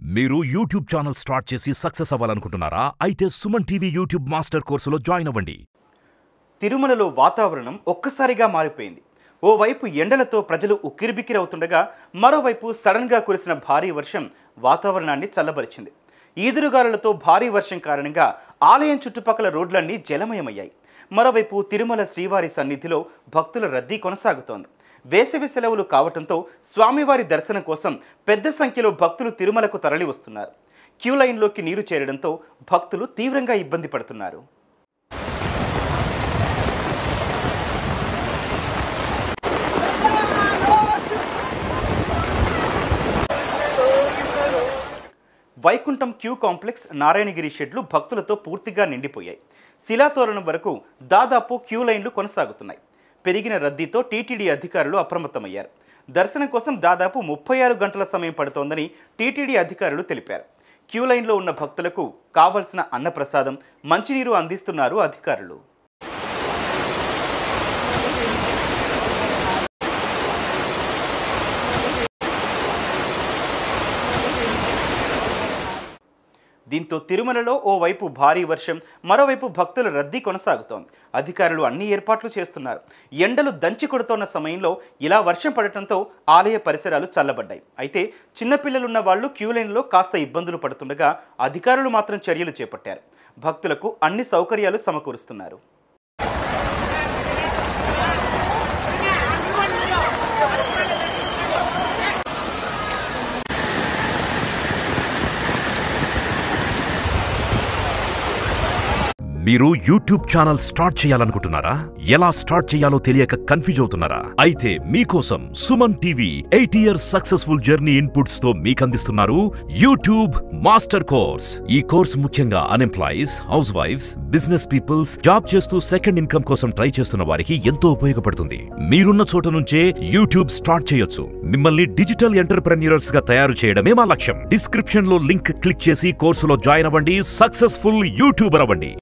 మీరు YouTube channel start చేసి success అవ్వాలనుకుంటున్నారా అయితే సుమన్ టీవీ యూట్యూబ్ మాస్టర్ కోర్సులో జాయిన్ అవ్వండి తిరుమలలో వాతావరణం ఒక్కసారిగా మారిపోయింది ఓవైపు ఎండలతో ప్రజలు ఉక్కిరిబిక్కిరవుతుండగా మరోవైపు సడన్గా కురిసిన భారీ వర్షం వాతావరణాన్ని చల్లబరిచింది ఈదురుగాలులతో భారీ వర్షం కారణంగా ఆలయం చుట్టుపక్కల రోడ్లన్నీ జలమయమయ్యాయి మరోవైపు తిరుమల శ్రీవారి సన్నిధిలో భక్తుల రద్దీ కొనసాగుతోంది వేసవి సెలవులు కావటంతో స్వామివారి దర్శనం కోసం పెద్ద సంఖ్యలో భక్తులు తిరుమలకు తరలి వస్తున్నారు క్యూ లైన్లోకి నీరు చేరడంతో భక్తులు తీవ్రంగా ఇబ్బంది పడుతున్నారు వైకుంఠం క్యూ కాంప్లెక్స్ నారాయణగిరి షెడ్లు భక్తులతో పూర్తిగా నిండిపోయాయి శిలాతోరణం వరకు దాదాపు క్యూ లైన్లు కొనసాగుతున్నాయి పెరిగిన రద్దీతో టీటీడీ అధికారులు అప్రమత్తమయ్యారు దర్శనం కోసం దాదాపు ముప్పై ఆరు గంటల సమయం పడుతోందని టీటీడీ అధికారులు తెలిపారు క్యూ లైన్లో ఉన్న భక్తులకు కావలసిన అన్నప్రసాదం మంచినీరు అందిస్తున్నారు అధికారులు దీంతో తిరుమలలో ఓవైపు భారీ వర్షం మరోవైపు భక్తుల రద్దీ కొనసాగుతోంది అధికారులు అన్ని ఏర్పాట్లు చేస్తున్నారు ఎండలు దంచి కొడుతోన్న సమయంలో ఇలా వర్షం పడటంతో ఆలయ పరిసరాలు చల్లబడ్డాయి అయితే చిన్నపిల్లలున్న వాళ్ళు క్యూ లైన్లో కాస్త ఇబ్బందులు పడుతుండగా అధికారులు మాత్రం చర్యలు చేపట్టారు భక్తులకు అన్ని సౌకర్యాలు సమకూరుస్తున్నారు మీరు యూట్యూబ్ ఛానల్ స్టార్ట్ చేయాలనుకుంటున్నారా ఎలా స్టార్ట్ చేయాలో తెలియక కన్ఫ్యూజ్ అవుతున్నారా అయితే మీకోసం Suman TV eight years successful journey inputs తో మీకు అందిస్తున్నారు యూట్యూబ్ మాస్టర్ కోర్స్ ఈ కోర్స్ ముఖ్యంగా unemployees house wives business peoples job చేస్తూ సెకండ్ ఇన్కమ్ కోసం ట్రై చేస్తున్న వారికి ఎంతో ఉపయోగపడుతుంది మీరున్న చోట నుంచే యూట్యూబ్ స్టార్ట్ చేయొచ్చు మిమ్మల్ని డిజిటల్ ఎంటర్ప్రెన్యూర్స్ గా తయారు చేయడమే మా లక్ష్యం డిస్క్రిప్షన్ లో లింక్ క్లిక్ చేసి కోర్సులో జాయిన్ అవ్వండి సక్సెస్ఫుల్ యూట్యూబర్ అవ్వండి